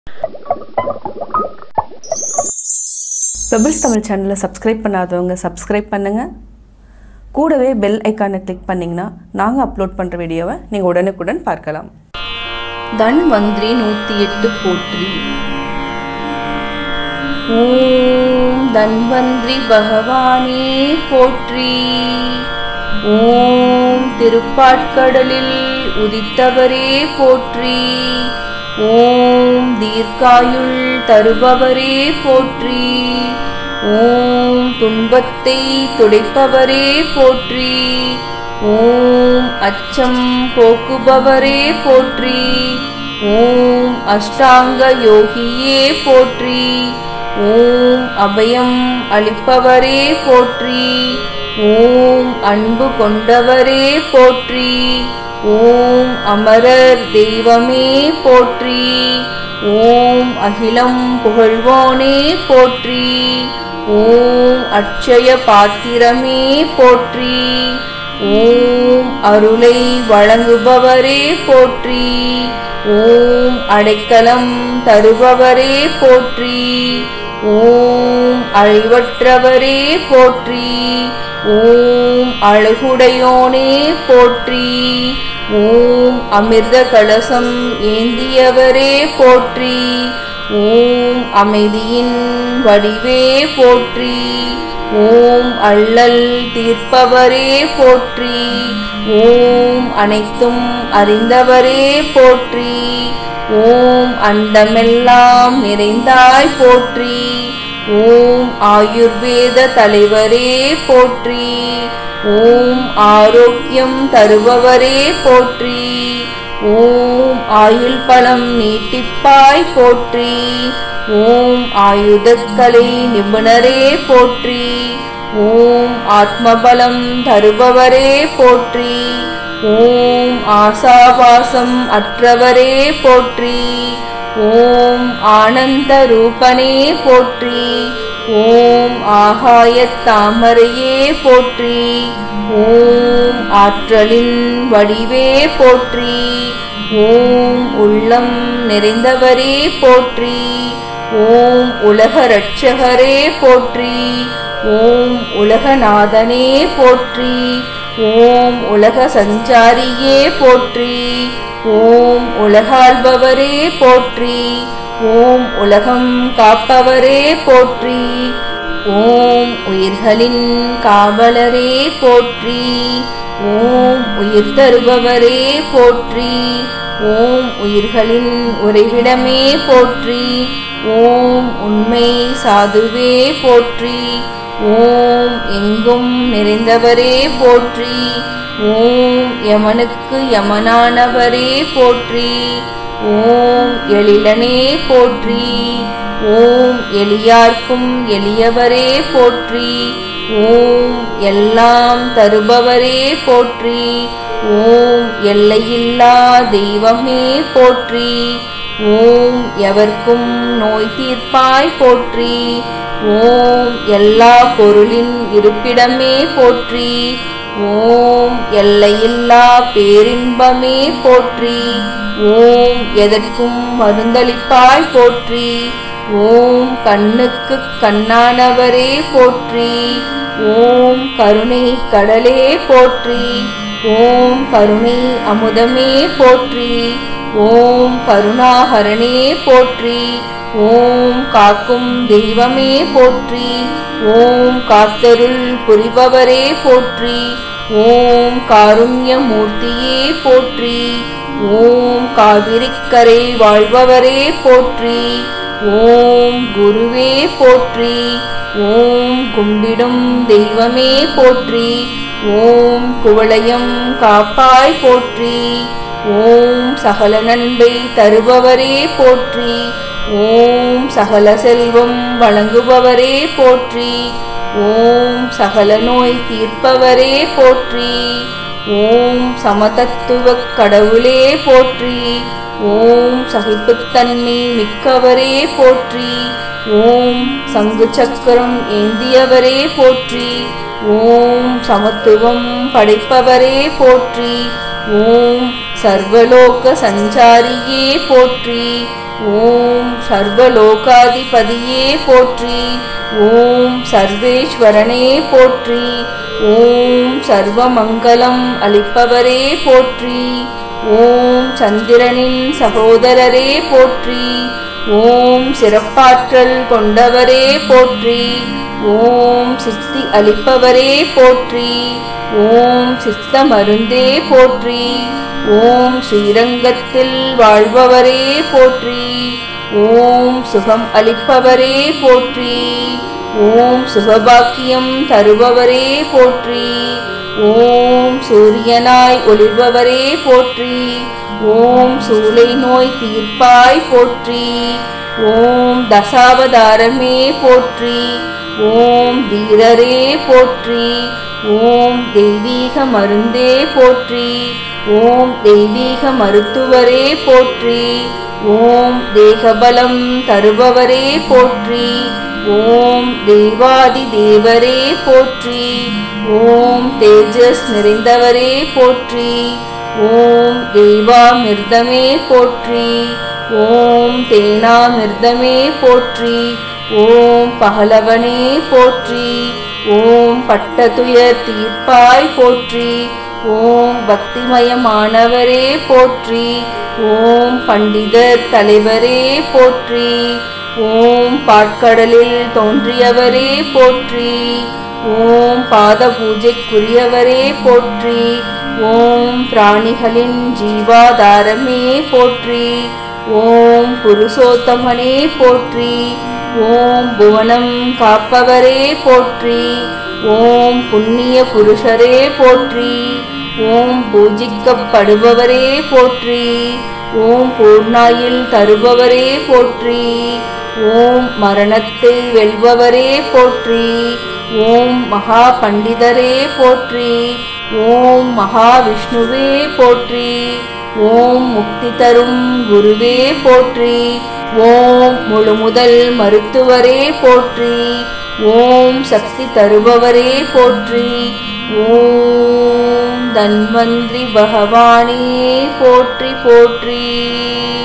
pebbles Tamil சேனலை subscribe பண்ணாதவங்க subscribe பண்ணுங்கள் கூடவே பெல் ஐக்கானை கிளிக் பண்ணிங்கன்னா நாங்கள் அப்லோட் பண்ணுற வீடியோவை நீங்கள் உடனுக்குடன் பார்க்கலாம் தன்வந்திரி நூத்தி எட்டு போற்றி ஓம் தன்வந்திரி பகவானே போற்றி ஓம் திருப்பாட்கடலில் உதித்தவரே போற்றி ஓம் தீர்க்காயுள் தருபவரே போற்றி ஓம் துன்பத்தை துடைப்பவரே போற்றி ஓம் அச்சம் போக்குபவரே போற்றி ஓம் அஷ்டாங்க யோகியே போற்றி ஓம் அபயம் அளிப்பவரே போற்றி ஓம் அன்பு கொண்டவரே போற்றி ஓம் அமரர் தெய்வமே போற்றி ஓம் அகிலம் புகழ்வோனே போற்றி ஓம் அட்சய பாத்திரமே போற்றி ஓம் அருளை வழங்குபவரே போற்றி ஓம் அடைக்கலம் தருபவரே போற்றி ஓம் அழிவற்றவரே போற்றி ஓம் அழகுடையோனே போற்றி ஓம் அமிர்த கலசம் ஏந்தியவரே போற்றி ஓம் அமைதியின் வடிவே போற்றி ஓம் அள்ளல் தீர்ப்பவரே போற்றி ஓம் அனைத்தும் அறிந்தவரே போற்றி ஓம் அண்டமெல்லாம் நிறைந்தாய் போற்றி ஓம் ஆயுர்வேத தலைவரே போற்றி ஓம் ஆரோக்கியம் தருபவரே போற்றி ஓம் ஆயுள் பலம் நீட்டிப்பாய் போற்றி ஓம் ஆயுதக்கலை நிபுணரே போற்றி ஓம் ஆத்மபலம் தருபவரே போற்றி ஓம் ஆசாபாசம் அற்றவரே போற்றி ஓம் ஆனந்த ரூபனே போற்றி ஓம் ஆகாயத் தாமரையே போற்றி ஓம் ஆற்றலின் வடிவே போற்றி ஓம் உள்ளம் நிறைந்தவரே போற்றி ஓம் உலக ரட்சகரே போற்றி ஓம் உலகநாதனே போற்றி ஓம் உலக சஞ்சாரியே போற்றி ஓம் உலகாள்பவரே போற்றி ஓம் உலகம் காப்பவரே போற்றி ஓம் உயிர்களின் காவலரே போற்றி ஓம் உயிர் தருபவரே போற்றி ஓம் உயிர்களின் உறைவிடமே போற்றி ஓம் உண்மை சாதுவே போற்றி ஓம் எங்கும் நிறைந்தவரே போற்றி ஓம் யமனுக்கு யமனானவரே போற்றி ஓம் எழிலனே போற்றி ஓம் எளியார்க்கும் எளியவரே போற்றி ஓம் எல்லாம் தருபவரே போற்றி ஓம் எல்லையில்லா தெய்வமே போற்றி ஓம் எவர்க்கும் நோய் தீர்ப்பாய் போற்றி ஓம் எல்லா பொருளின் இருப்பிடமே போற்றி ஓம் எல்லையில்லா பேரின்பமே போற்றி ஓம் எதற்கும் மருந்தளிப்பாய் போற்றி ஓம் கண்ணுக்கு கண்ணானவரே போற்றி ஓம் கருணை கடலே போற்றி ஓம் கருணை அமுதமே போற்றி ஓம் கருணாகரனே போற்றி ஓம் காக்கும் தெய்வமே போற்றி ஓம் காத்தருள் புரிபவரே போற்றி ஓம் காருண்யமூர்த்தியே போற்றி ஓம் காவிரிக்கரை வாழ்பவரே போற்றி ஓம் குருவே போற்றி ஓம் கும்பிடும் தெய்வமே போற்றி ஓம் குவளையம் காப்பாய் போற்றி ஓம் சகல நன்மை தருபவரே போற்றி ஓம் சகல செல்வம் வழங்குபவரே போற்றி ஓம் சகல நோய் தீர்ப்பவரே போற்றி ஓம் சமதத்துவ கடவுளே போற்றி ஓம் சகிப்புத்தன்மை மிக்கவரே போற்றி ஓம் சங்கு சக்கரம் ஏந்தியவரே போற்றி ஓம் சமத்துவம் படைப்பவரே போற்றி ஓம் சர்வலோக சஞ்சாரியே போற்றி ஓம் சர்வலோகாதிபதியே போற்றி ஓம் சர்வேஸ்வரனே போற்றி ஓம் சர்வமங்கலம் அளிப்பவரே போற்றி ஓம் சந்திரனின் சகோதரரே போற்றி ஓம் சிறப்பாற்றல் கொண்டவரே போற்றி ஓம் சித்தி அளிப்பவரே போற்றி ஓம் சித்த மருந்தே போற்றி ஓம் ஸ்ரீரங்கத்தில் வாழ்பவரே போற்றி ஓம் சுகம் அளிப்பவரே போற்றி ஓம் சுகபாக்கியம் தருபவரே போற்றி ஓம் சூரியனாய் ஒளிர்பவரே போற்றி ஓம் சூளை நோய் தீர்ப்பாய் போற்றி ஓம் தசாவதாரமே போற்றி ஓம் தீரரே போற்றி ஓம் தெய்வீக மருந்தே போற்றி ஓம் தெய்வீக மருத்துவரே போற்றி ஓம் தேகபலம் தருபவரே போற்றி ஓம் தேவாதி தேவரே போற்றி ஓம் தேஜஸ் நிறைந்தவரே போற்றி ஓம் தேவாமிர்தமே போற்றி ஓம் தேனாமிர்தமே போற்றி ஓம் பகலவனே போற்றி ஓம் பட்டதுயர் தீர்ப்பாய் போற்றி ஓம் பக்திமயமானவரே போற்றி ஓம் பண்டிதர் தலைவரே போற்றி ஓம் பாட்கடலில் தோன்றியவரே போற்றி ஓம் பாத பூஜைக்குரியவரே போற்றி ஓம் பிராணிகளின் ஜீவாதாரமே போற்றி ஓம் புருஷோத்தமனே போற்றி ஓம் புவனம் காப்பவரே போற்றி ஓம் புண்ணிய புருஷரே போற்றி ஓம் பூஜிக்கப்படுபவரே போற்றி ஓம் பூர்ணாயில் தருபவரே போற்றி ஓம் மரணத்தை வெல்பவரே போற்றி ஓம் மகா பண்டிதரே போற்றி ஓம் மகாவிஷ்ணுவே போற்றி ஓம் முக்தி தரும் குருவே போற்றி ஓம் முழுமுதல் மருத்துவரே போற்றி ஓம் சக்தி தருபவரே போற்றி ஓம் தன்வந்திரி பகவானே போற்றி போற்றி